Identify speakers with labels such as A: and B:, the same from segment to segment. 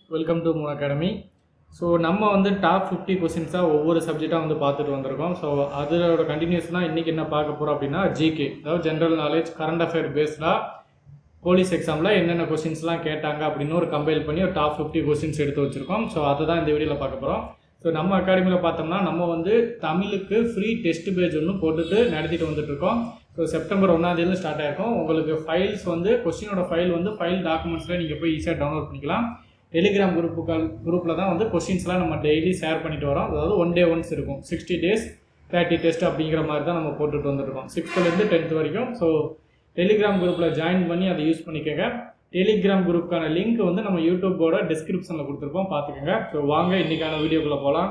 A: welcome to moon academy so நம்ம வந்து top fifty கொஸ்டின்ஸாக ஒவ்வொரு சப்ஜெக்டாக வந்து பார்த்துட்டு வந்திருக்கோம் ஸோ அதோட கண்டினியூஸ்னால் இன்றைக்கி என்ன பார்க்க போகிறோம் அப்படின்னா ஜிகே அதாவது ஜென்ரல் நாலேஜ் கரண்ட் அஃபேர் பேஸ்டாக போலீஸ் எக்ஸாமில் என்னென்ன கொஸ்டின்ஸ்லாம் கேட்டாங்க அப்படின்னு ஒரு கம்பைல் பண்ணி ஒரு டாப் ஃபிஃப்டி கொஸ்டின்ஸ் எடுத்து வச்சுருக்கோம் ஸோ அதை தான் இந்த வீடியோவில் பார்க்க போகிறோம் ஸோ நம்ம அகாடமியில் பார்த்தோம்னா நம்ம வந்து தமிழுக்கு ஃப்ரீ டெஸ்ட் பேஜ் ஒன்று போட்டுட்டு நடத்திட்டு வந்துட்டுருக்கோம் ஸோ செப்டம்பர் ஒன்றாந்தேதியில் ஸ்டார்ட் ஆயிருக்கும் உங்களுக்கு ஃபைல்ஸ் வந்து கொஸ்டினோட ஃபைல் வந்து ஃபைல் டாக்குமெண்ட்ஸில் நீங்கள் போய் ஈஸியாக டவுன்லோட் பண்ணிக்கலாம் டெலிகிராம் குரூப்புகள் குரூப்பில் தான் வந்து கொஸ்டின்ஸ்லாம் நம்ம டெய்லி ஷேர் பண்ணிட்டு வரோம் அதாவது ஒன் டே ஒன்ஸ் இருக்கும் சிக்ஸ்டி டேஸ் தேர்ட்டி டெஸ்ட் அப்படிங்கிற மாதிரி தான் நம்ம போட்டுட்டு வந்துருக்கோம் சிக்ஸ்த்துலேருந்து டென்த் வரைக்கும் ஸோ டெலிகிராம் குரூப்பில் ஜாயின் பண்ணி அதை யூஸ் பண்ணிக்கோங்க டெலிகிராம் குரூப்புக்கான லிங்க் வந்து நம்ம யூடியூப்போட டிஸ்கிரிப்ஷனில் கொடுத்துருப்போம் பார்த்துக்கோங்க ஸோ வாங்க இன்றைக்கான வீடியோக்குள்ளே போகலாம்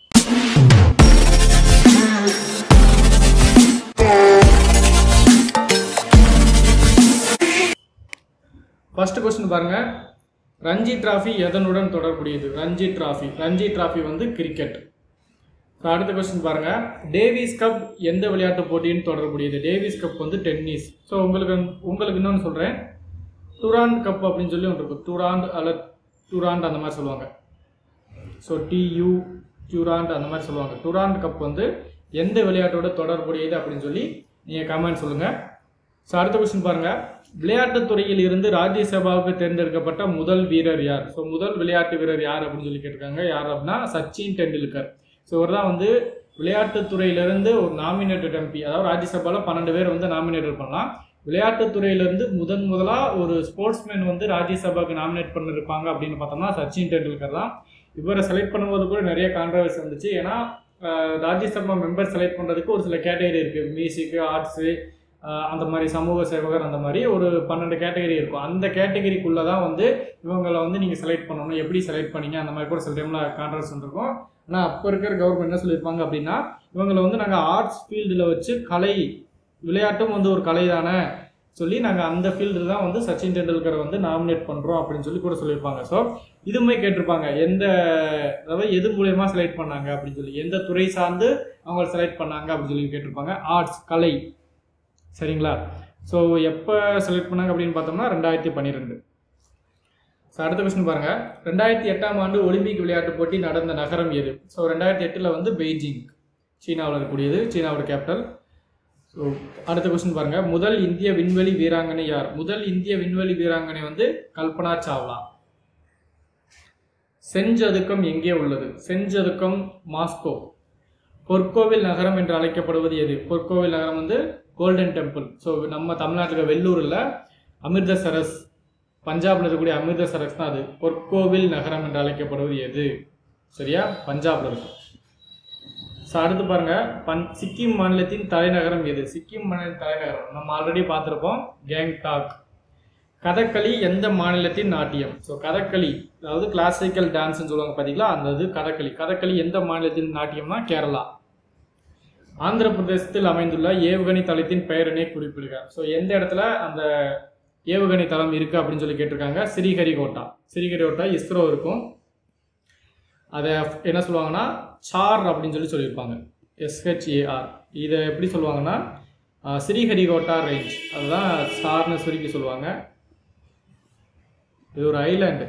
A: ஃபர்ஸ்ட் கொஸ்டின் பாருங்க ரஞ்சி டிராஃபி எதனுடன் தொடர்புடையது ரஞ்சி டிராஃபி ரஞ்சி டிராஃபி வந்து கிரிக்கெட் ஸோ அடுத்த கொஸ்டின் பாருங்க டேவிஸ் கப் எந்த விளையாட்டு போட்டியின் தொடர்புடையது டேவிஸ் கப் வந்து டென்னிஸ் ஸோ உங்களுக்கு உங்களுக்கு இன்னொன்று சொல்கிறேன் டூராண்ட் கப் அப்படின்னு சொல்லி ஒன்று இருக்கும் டூராண்ட் அல்ல டூராண்ட் அந்த மாதிரி சொல்லுவாங்க ஸோ டியூ டூராண்ட் அந்த மாதிரி சொல்லுவாங்க டூராண்ட் கப் வந்து எந்த விளையாட்டோட தொடர்புடையது அப்படின்னு சொல்லி நீங்கள் கமெண்ட் சொல்லுங்கள் ஸோ அடுத்த கொஸ்டின் பாருங்க விளையாட்டுத் துறையில் இருந்து ராஜ்யசபாவுக்கு தேர்ந்தெடுக்கப்பட்ட முதல் வீரர் யார் ஸோ முதல் விளையாட்டு வீரர் யார் அப்படின்னு சொல்லி கேட்டிருக்காங்க யார் அப்படின்னா சச்சின் டெண்டுல்கர் ஸோ இவர் தான் வந்து விளையாட்டுத் துறையிலிருந்து ஒரு நாமினேட்டட் எம்பி அதாவது ராஜ்யசபாவில் பன்னெண்டு பேர் வந்து நாமினேட் பண்ணலாம் விளையாட்டுத் துறையிலிருந்து முதன் முதலாக ஒரு ஸ்போர்ட்ஸ்மேன் வந்து ராஜ்யசபாவுக்கு நாமினேட் பண்ணிருப்பாங்க அப்படின்னு பார்த்தோம்னா சச்சின் டெண்டுல்கர் தான் இவரை செலக்ட் பண்ணும்போது கூட நிறைய கான்ட்ரவர்சி வந்துச்சு ஏன்னா அஹ், ராஜ்யசபா மெம்பர் செலக்ட் பண்ணுறதுக்கு ஒரு சில கேட்டகரி இருக்குது மியூசிக்கு ஆர்ட்ஸு அந்த மாதிரி சமூக சேவகர் அந்த மாதிரி ஒரு பன்னெண்டு கேட்டகரி இருக்கும் அந்த கேட்டகரிக்குள்ளே தான் வந்து இவங்களை வந்து நீங்கள் செலக்ட் பண்ணணும் எப்படி செலக்ட் பண்ணீங்க அந்த மாதிரி கூட சில டைமில் கான்ட்ரவர்ஸ் இருக்கும் ஆனால் அப்போ இருக்கிற கவர்மெண்ட் என்ன சொல்லியிருப்பாங்க அப்படின்னா இவங்களை வந்து நாங்கள் ஆர்ட்ஸ் ஃபீல்டில் வச்சு கலை விளையாட்டும் வந்து ஒரு கலை தானே சொல்லி நாங்கள் அந்த ஃபீல்டு தான் வந்து சச்சின் டெண்டுல்கரை வந்து நாமினேட் பண்ணுறோம் அப்படின்னு சொல்லி கூட சொல்லியிருப்பாங்க ஸோ இதுவுமே கேட்டிருப்பாங்க எந்த அதாவது எது மூலயமா செலக்ட் பண்ணாங்க அப்படின்னு சொல்லி எந்த துறை சார்ந்து அவங்க செலக்ட் பண்ணாங்க அப்படின்னு சொல்லி கேட்டிருப்பாங்க ஆர்ட்ஸ் கலை சரிங்களா ஸோ எப்போ செலக்ட் பண்ணாங்க அப்படின்னு பார்த்தோம்னா ரெண்டாயிரத்தி பன்னிரெண்டு ஸோ அடுத்த கொஸ்டின் பாருங்க ரெண்டாயிரத்தி எட்டாம் ஆண்டு ஒலிம்பிக் விளையாட்டுப் போட்டி நடந்த நகரம் எது ஸோ ரெண்டாயிரத்தி எட்டில் வந்து பெய்ஜிங் சீனாவில் இருக்கக்கூடியது சீனாவோட கேபிட்டல் ஸோ அடுத்த கொஸ்டின் பாருங்க முதல் இந்திய விண்வெளி வீராங்கனை யார் முதல் இந்திய விண்வெளி வீராங்கனை வந்து கல்பனா சாவ்லா செஞ்சதுக்கம் எங்கே உள்ளது செஞ்சதுக்கம் மாஸ்கோ பொற்கோவில் நகரம் என்று அழைக்கப்படுவது எது பொற்கோவில் நகரம் வந்து கோல்டன் டெம்பிள் ஸோ நம்ம தமிழ்நாட்டில் வெள்ளூரில் அமிர்தசரஸ் பஞ்சாப்ல இருக்கக்கூடிய அமிர்தசரஸ் தான் அது பொற்கோவில் நகரம் என்று அழைக்கப்படுவது எது சரியா பஞ்சாப்ல இருக்கும் ஸோ அடுத்து பாருங்க பன் சிக்கிம் மாநிலத்தின் தலைநகரம் எது சிக்கிம் மாநில தலைநகரம் நம்ம ஆல்ரெடி பார்த்துருப்போம் கேங்டாக் கதகளி எந்த மாநிலத்தின் நாட்டியம் ஸோ கதகளி அதாவது கிளாசிக்கல் டான்ஸ்னு சொல்லுவாங்க பார்த்தீங்களா அந்த இது கதகளி கதகளி எந்த மாநிலத்தின் நாட்டியம்னா கேரளா ஆந்திர பிரதேசத்தில் அமைந்துள்ள ஏவுகணை தளத்தின் பெயரினை குறிப்பிடுக ஸோ எந்த இடத்துல அந்த ஏவுகணை தளம் இருக்கு அப்படின்னு சொல்லி கேட்டிருக்காங்க ஸ்ரீஹரிகோட்டா ஸ்ரீஹரிகோட்டா இஸ்ரோ இருக்கும் அதை என்ன சொல்லுவாங்கன்னா சார் அப்படின்னு சொல்லி சொல்லியிருப்பாங்க எஸ்ஹெச்ஏஆர் இதை எப்படி சொல்லுவாங்கன்னா அஹ், ஸ்ரீஹரிகோட்டா ரேஞ்ச் அதுதான் சார்னு சுருக்கி சொல்லுவாங்க இது ஒரு ஐலாண்டு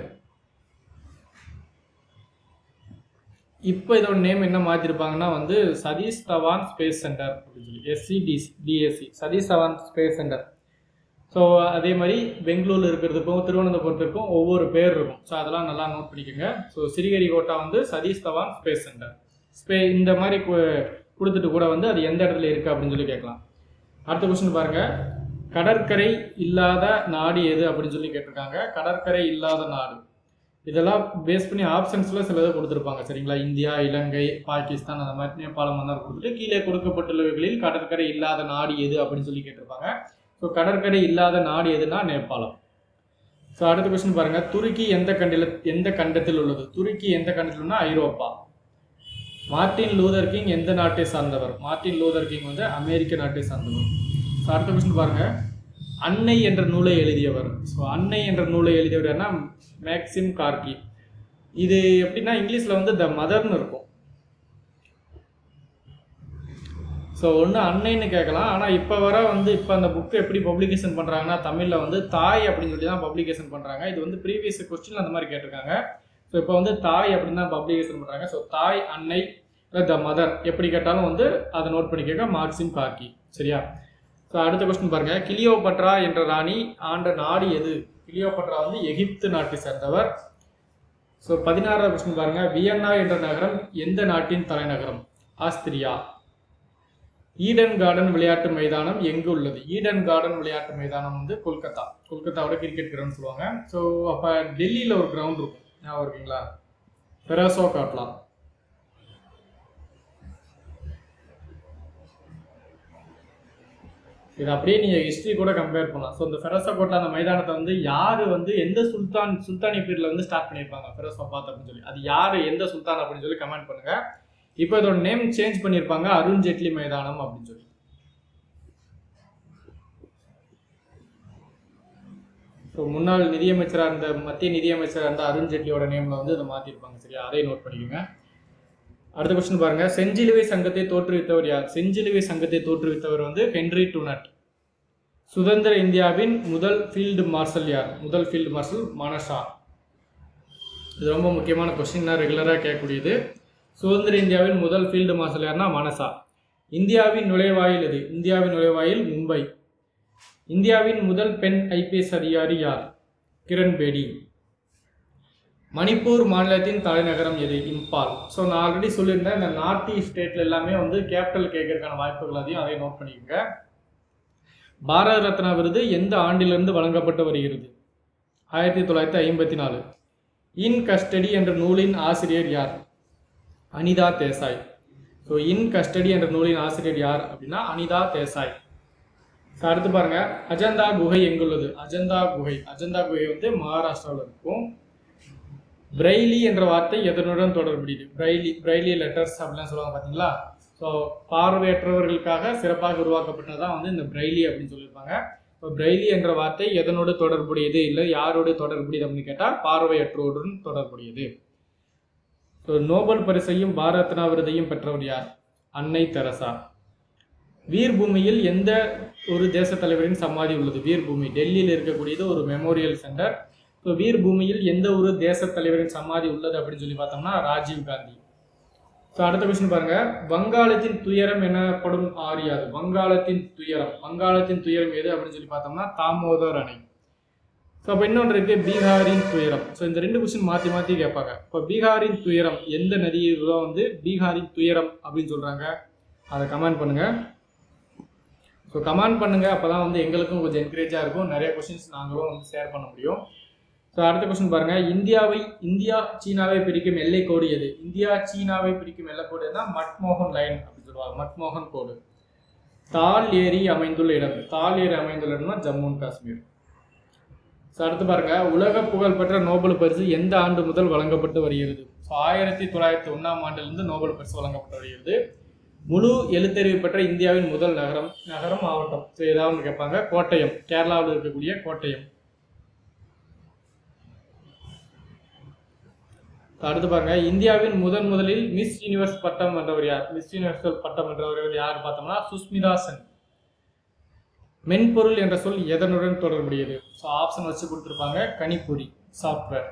A: இப்போ இதோட நேம் என்ன மாற்றிருப்பாங்கன்னா வந்து சதீஷ் தவான் ஸ்பேஸ் சென்டர் அப்படின்னு சொல்லி S C D C D S C Satish Dhawan space centre so அதே மாதிரி பெங்களூர்ல இருக்கிறதுக்கும் திருவனந்தபுரத்துக்கும் ஒவ்வொரு பேர் இருக்கும் ஸோ அதெல்லாம் நல்லா நோட் பண்ணிக்கோங்க ஸோ சிறிகரிகோட்டா வந்து சதீஷ் தவான் ஸ்பேஸ் சென்டர் ஸ்பே இந்த மாதிரி கு- கொடுத்துட்டு கூட வந்து அது எந்த இடத்துல இருக்குது அப்படின்னு சொல்லி கேட்கலாம் அடுத்த கொஸ்டின் பாருங்க கடற்கரை இல்லாத நாடு எது அப்படின்னு சொல்லி கேட்டிருக்காங்க கடற்கரை இல்லாத நாடு இதெல்லாம் பேஸ் பண்ணி ஆப்ஷன்ஸில் சிலதை கொடுத்துருப்பாங்க சரிங்களா இந்தியா இலங்கை பாகிஸ்தான் அந்த மாதிரி நேபாளம் அந்த மாதிரி கொடுத்துட்டு கீழே கொடுக்கப்பட்டுள்ளவைகளில் கடற்கரை இல்லாத நாடு எது அப்படின்னு சொல்லி கேட்டிருப்பாங்க ஸோ கடற்கரை இல்லாத நாடு எதுனா நேபாளம் ஸோ அடுத்த கொஸ்டின் பாருங்க துருக்கி எந்த கண்டில எந்த கண்டத்தில் உள்ளது துருக்கி எந்த கண்டத்தில்னா ஐரோப்பா மார்ட்டின் லூதர் கிங் எந்த நாட்டை சார்ந்தவர் மார்ட்டின் லூதர் கிங் வந்து அமெரிக்க நாட்டை சார்ந்தவர் ஸோ அடுத்த கொஸ்டின் பாருங்க அன்னை என்ற நூலை எழுதியவர் ஸோ அன்னை என்ற நூலை எழுதியவர் யாருன்னா மேக்சிம் கார்கி இது எப்படின்னா இங்கிலீஷில் வந்து த மதர்னு இருக்கும் ஸோ ஒன்று அன்னைன்னு கேட்கலாம் ஆனால் இப்போ வர வந்து இப்போ அந்த புக்கு எப்படி பப்ளிகேஷன் பண்ணுறாங்கன்னா தமிழில் வந்து தாய் அப்படின்னு சொல்லி தான் பப்ளிகேஷன் பண்ணுறாங்க இது வந்து ப்ரீவியஸ் கொஸ்டின் அந்த மாதிரி கேட்டிருக்காங்க ஸோ இப்போ வந்து தாய் அப்படின்னு தான் பப்ளிகேஷன் பண்ணுறாங்க ஸோ தாய் அன்னை த மதர் எப்படி கேட்டாலும் வந்து அதை நோட் பண்ணிக்கோங்க மார்க்சிம் காக்கி சரியா ஸோ அடுத்த கொஸ்டின் பாருங்க கிளியோபட்ரா என்ற ராணி ஆண்ட நாடு எது கிளியோபட்ரா வந்து எகிப்து நாட்டை சேர்ந்தவர் ஸோ பதினாறாவது கொஸ்டின் பாருங்க வியன்னா என்ற நகரம் எந்த நாட்டின் தலைநகரம் ஆஸ்திரியா ஈடன் கார்டன் விளையாட்டு மைதானம் எங்கு உள்ளது ஈடன் கார்டன் விளையாட்டு மைதானம் வந்து கொல்கத்தா கொல்கத்தாவோட கிரிக்கெட் கிரவுண்ட் சொல்லுவாங்க ஸோ அப்போ டெல்லியில் ஒரு கிரவுண்ட் இருக்கும் ஞாபகம் இருக்குங்களா பெராசோ காட்லா இது அப்படியே நீங்கள் ஹிஸ்ட்ரி கூட கம்பேர் பண்ணலாம் ஸோ இந்த ஃபெரோசா கோட்லா அந்த மைதானத்தை வந்து யார் வந்து எந்த சுல்தான் சுல்தானி பீரியட்ல வந்து ஸ்டார்ட் பண்ணியிருப்பாங்க ஃபெரோசாபாத் அப்படின்னு சொல்லி அது யார் எந்த சுல்தான் அப்படின்னு சொல்லி கமெண்ட் பண்ணுங்க இப்போ இதோட நேம் சேஞ்ச் பண்ணியிருப்பாங்க அருண் ஜேட்லி மைதானம் அப்படின்னு சொல்லி ஸோ முன்னாள் நிதியமைச்சராக இருந்த மத்திய நிதியமைச்சராக இருந்த அருண் ஜேட்லியோட நேமில் வந்து இதை மாற்றிருப்பாங்க சரியா அதை நோட் பண்ணிக்கோங்க அடுத்த கொஸ்டின் பாருங்க செஞ்சிலுவை சங்கத்தை தோற்றுவித்தவர் யார் செஞ்சிலுவை சங்கத்தை தோற்றுவித்தவர் வந்து ஹென்ரி டுனட் சுதந்திர இந்தியாவின் முதல் ஃபீல்டு மார்ஷல் யார் முதல் ஃபீல்டு மார்ஷல் மனஷா இது ரொம்ப முக்கியமான கொஸ்டின் ரெகுலராக கேட்கக்கூடியது சுதந்திர இந்தியாவின் முதல் ஃபீல்டு மார்ஷல் யார்னா மனசா இந்தியாவின் நுழைவாயில் எது இந்தியாவின் நுழைவாயில் மும்பை இந்தியாவின் முதல் பெண் ஐபிஎஸ் அதிகாரி யார் கிரண் பேடி மணிப்பூர் மாநிலத்தின் தலைநகரம் எது இம்பால் ஸோ நான் ஆல்ரெடி சொல்லியிருந்தேன் இந்த நார்த் ஈஸ்ட் ஸ்டேட்ல எல்லாமே வந்து கேபிட்டல் கேட்கறதுக்கான வாய்ப்புகள் அதையும் அதை நோட் பண்ணிக்கோங்க பாரத ரத்னா விருது எந்த ஆண்டிலிருந்து வழங்கப்பட்டு வருகிறது ஆயிரத்தி தொள்ளாயிரத்தி ஐம்பத்தி நாலு இன் கஸ்டடி என்ற நூலின் ஆசிரியர் யார் Anita Desai so in custody என்ற நூலின் ஆசிரியர் யார் அப்படின்னா அனிதா தேசாய் ஸோ அடுத்து பாருங்க அஜந்தா குகை எங்குள்ளது அஜந்தா குகை அஜந்தா குகை வந்து மகாராஷ்டிராவில் இருக்கும் பிரைலி என்ற வார்த்தை எதனுடன் தொடர்புடையது பிரைலி பிரைலி லெட்டர்ஸ் அப்படிலாம் சொல்லுவாங்க பார்த்தீங்களா ஸோ பார்வையற்றவர்களுக்காக சிறப்பாக உருவாக்கப்பட்டதான் வந்து இந்த பிரைலி அப்படின்னு சொல்லியிருப்பாங்க இப்போ பிரைலி என்ற வார்த்தை எதனோடு தொடர்புடையது இல்லை யாரோடு தொடர்புடையது அப்படின்னு கேட்டால் பார்வையற்றோருடன் தொடர்புடையது ஸோ நோபல் பரிசையும் பாரத் ரத்னா விருதையும் பெற்றவர் யார் அன்னை தெரசா வீர் பூமியில் எந்த ஒரு தேச தலைவரின் சமாதி உள்ளது வீர் பூமி டெல்லியில் இருக்கக்கூடியது ஒரு மெமோரியல் சென்டர் ஸோ வீர் பூமியில் எந்த ஒரு தேச தலைவரின் சமாதி உள்ளது அப்படின்னு சொல்லி பார்த்தோம்னா ராஜீவ் காந்தி ஸோ அடுத்த கொஸ்டின் பாருங்க வங்காளத்தின் துயரம் எனப்படும் ஆறு யாது வங்காளத்தின் துயரம் வங்காளத்தின் துயரம் எது அப்படின்னு சொல்லி பார்த்தோம்னா தாமோதர் அணை ஸோ அப்போ இன்னொன்று இருக்கு பீகாரின் துயரம் ஸோ இந்த ரெண்டு கொஸ்டின் மாற்றி மாற்றி கேட்பாங்க இப்போ பீகாரின் துயரம் எந்த நதியில் வந்து பீகாரின் துயரம் அப்படின்னு சொல்கிறாங்க அதை கமெண்ட் பண்ணுங்க ஸோ கமெண்ட் பண்ணுங்க அப்போ தான் வந்து எங்களுக்கும் கொஞ்சம் என்கரேஜாக இருக்கும் நிறைய கொஸ்டின்ஸ் நாங்களும் வந்து ஷேர் பண்ண முடியும் ஸோ அடுத்த கொஸ்டின் பாருங்க இந்தியாவை இந்தியா சீனாவை பிரிக்கும் எல்லை கோடு எது இந்தியா சீனாவை பிரிக்கும் எல்லை கோடு எதுனா மட்மோகன் லைன் அப்படின்னு சொல்லுவாங்க மட்மோகன் கோடு தால் ஏரி அமைந்துள்ள இடம் தால் ஏரி அமைந்துள்ள இடம்னா ஜம்மு அண்ட் காஷ்மீர் ஸோ அடுத்து பாருங்க உலக புகழ்பெற்ற நோபல் பரிசு எந்த ஆண்டு முதல் வழங்கப்பட்டு வருகிறது ஸோ ஆயிரத்தி தொள்ளாயிரத்தி ஒன்றாம் ஆண்டிலிருந்து நோபல் பரிசு வழங்கப்பட்டு வருகிறது முழு எழுத்தறிவு பெற்ற இந்தியாவின் முதல் நகரம் நகரம் மாவட்டம் ஸோ ஏதாவது ஒன்று கேட்பாங்க கோட்டயம் கேரளாவில் இருக்கக்கூடிய கோட்டயம் அடுத்து பாருங்க இந்தியாவின் முதன் முதலில் மிஸ் யூனிவர்ஸ் பட்டம் வென்றவர் யார் மிஸ் யூனிவர்சல் பட்டம் வென்றவர் யார் பார்த்தோம்னா சுஸ்மிதா சென் மென்பொருள் என்ற சொல் எதனுடன் தொடர்புடையது ஸோ ஆப்ஷன் வச்சு கொடுத்துருப்பாங்க கணிப்பொறி சாஃப்ட்வேர்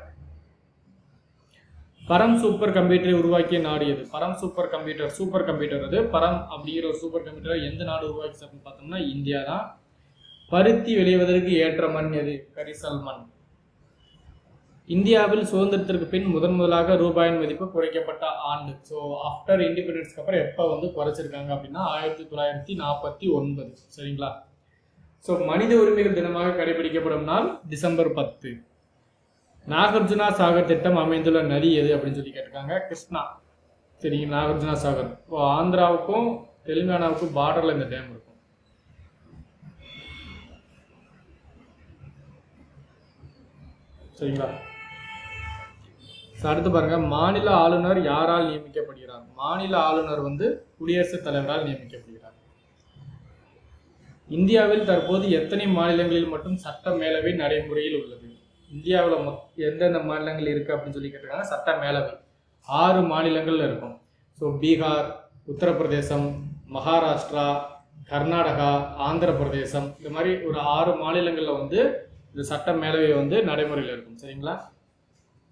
A: பரம் சூப்பர் கம்ப்யூட்டரை உருவாக்கிய நாடு எது பரம் சூப்பர் கம்ப்யூட்டர் சூப்பர் கம்ப்யூட்டர் அது பரம் அப்படிங்கிற ஒரு சூப்பர் கம்ப்யூட்டரை எந்த நாடு உருவாக்கிச்சு அப்படின்னு பார்த்தோம்னா இந்தியா தான் பருத்தி விளைவதற்கு ஏற்ற மண் எது கரிசல் மண் இந்தியாவில் சுதந்திரத்திற்கு பின் முதன் முதலாக ரூபாயின் மதிப்பு குறைக்கப்பட்ட ஆண்டு ஸோ ஆஃப்டர் இண்டிபெண்டன்ஸ்க்கு அப்புறம் எப்போ வந்து குறைச்சிருக்காங்க அப்படின்னா ஆயிரத்தி தொள்ளாயிரத்தி நாற்பத்தி ஒன்பது சரிங்களா ஸோ மனித உரிமைகள் தினமாக கடைபிடிக்கப்படும் நாள் டிசம்பர் பத்து நாகார்ஜுனா சாகர் திட்டம் அமைந்துள்ள நதி எது அப்படின்னு சொல்லி கேட்டிருக்காங்க கிருஷ்ணா சரிங்க நாகார்ஜுனா சாகர் இப்போ ஆந்திராவுக்கும் தெலுங்கானாவுக்கும் பார்டரில் இந்த டேம் இருக்கும் சரிங்களா So, அடுத்து பாருங்க மாநில ஆளுநர் யாரால் நியமிக்கப்படுகிறார் மாநில ஆளுநர் வந்து குடியரசுத் தலைவரால் நியமிக்கப்படுகிறார் இந்தியாவில் தற்போது எத்தனை மாநிலங்களில் மட்டும் சட்ட மேலவை நடைமுறையில் உள்ளது இந்தியாவில் மொத் எந்தெந்த மாநிலங்கள் இருக்குது அப்படின்னு சொல்லி கேட்டிருக்காங்க சட்ட மேலவை ஆறு மாநிலங்கள்ல இருக்கும் ஸோ பீகார் உத்தரப்பிரதேசம் மகாராஷ்டிரா கர்நாடகா ஆந்திர பிரதேசம் இந்த மாதிரி ஒரு ஆறு மாநிலங்களில் வந்து இந்த சட்ட மேலவை வந்து நடைமுறையில் இருக்கும் சரிங்களா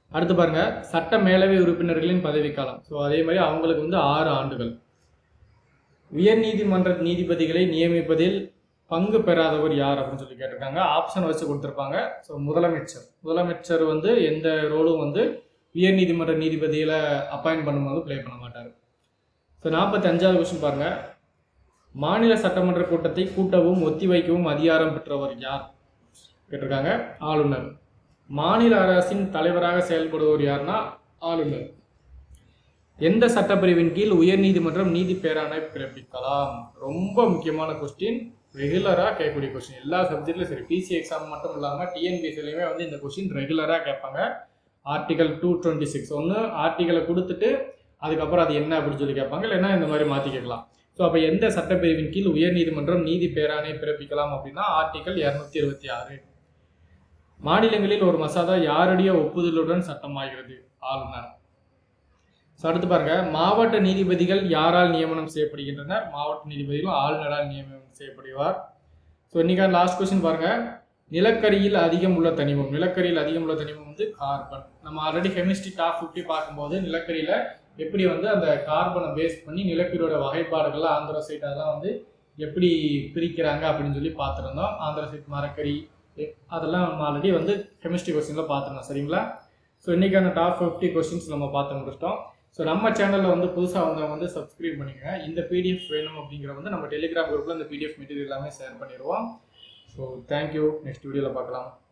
A: அடுத்து பாருங்க சட்ட மேலவை உறுப்பினர்களின் பதவிக்காலம் ஸோ அதே மாதிரி அவங்களுக்கு வந்து ஆறு ஆண்டுகள் உயர்நீதிமன்ற நீதிபதிகளை நியமிப்பதில் பங்கு பெறாதவர் யார் அப்படின்னு சொல்லி கேட்டிருக்காங்க ஆப்ஷன் வச்சு கொடுத்துருப்பாங்க ஸோ முதலமைச்சர் முதலமைச்சர் வந்து எந்த ரோலும் வந்து உயர்நீதிமன்ற நீதிபதிகளை அப்பாயின்ட் பண்ணும்போது ப்ளே பண்ண மாட்டார் ஸோ நாற்பத்தி அஞ்சாவது கொஸ்டின் பாருங்க மாநில சட்டமன்ற கூட்டத்தை கூட்டவும் ஒத்திவைக்கவும் அதிகாரம் பெற்றவர் யார் கேட்டிருக்காங்க ஆளுநர் மாநில அரசின் தலைவராக செயல்படுவர் யாருன்னா ஆளுநர் எந்த சட்டப்பிரிவின் கீழ் உயர்நீதிமன்றம் நீதி பேராணை பிறப்பிக்கலாம் ரொம்ப முக்கியமான கொஸ்டின் ரெகுலராக கேட்கக்கூடிய கொஸ்டின் எல்லா சப்ஜெக்ட்லையும் சரி பிசி எக்ஸாம் மட்டும் இல்லாமல் டிஎன்பிசிலையுமே வந்து இந்த கொஸ்டின் ரெகுலராக கேட்பாங்க ஆர்டிகல் டூ டுவெண்ட்டி சிக்ஸ் ஒன்று ஆர்டிகலை கொடுத்துட்டு அதுக்கப்புறம் அது என்ன அப்படின்னு சொல்லி கேட்பாங்க இல்லைன்னா இந்த மாதிரி மாற்றி கேட்கலாம் ஸோ அப்போ எந்த சட்டப்பிரிவின் கீழ் உயர்நீதிமன்றம் நீதி பேராணை பிறப்பிக்கலாம் அப்படின்னா ஆர்டிகல் இரநூத்தி இருபத்தி ஆறு மாநிலங்களில் ஒரு மசோதா யாருடைய ஒப்புதலுடன் சட்டமாகிறது ஆளுநர் ஸோ அடுத்து பாருங்க மாவட்ட நீதிபதிகள் யாரால் நியமனம் செய்யப்படுகின்றனர் மாவட்ட நீதிபதிகள் ஆளுநரால் நியமனம் செய்யப்படுவார் ஸோ இன்னைக்கான லாஸ்ட் கொஸ்டின் பாருங்க நிலக்கரியில் அதிகம் உள்ள தனிமம் நிலக்கரியில் அதிகம் உள்ள தனிமம் வந்து கார்பன் நம்ம ஆல்ரெடி கெமிஸ்ட்ரி டாப் ஃபிஃப்டி பார்க்கும்போது நிலக்கரியில எப்படி வந்து அந்த கார்பனை பேஸ் பண்ணி நிலக்கரியோட வகைப்பாடுகள்லாம் ஆந்திரசைட் அதெல்லாம் வந்து எப்படி பிரிக்கிறாங்க அப்படின்னு சொல்லி பார்த்துருந்தோம் ஆந்திரசைட் மரக்கரி எ- அதெல்லாம் நம்ம ஆல்ரெடி வந்து கெமிஸ்ட்ரி கொஸ்டினில் பார்த்துருந்தோம் சரிங்களா ஸோ இன்றைக்கான டாப் ஃபிஃப்டி கொஸ்டின்ஸ் நம்ம பார்த்து முடிச்சிட்டோம் ஸோ நம்ம சேனலில் வந்து புதுசாக வந்தவங்க வந்து சப்ஸ்கிரைப் பண்ணிக்கங்க இந்த பிடிஎஃப் வேணும் அப்படிங்கிற வந்து நம்ம டெலிகிராம் குரூப்பில் இந்த பிடிஎஃப் மெட்டீரியல் எல்லாமே ஷேர் பண்ணிடுவோம் ஸோ தேங்க்யூ நெக்ஸ்ட் வீடியோவில் பார்க்கலாம்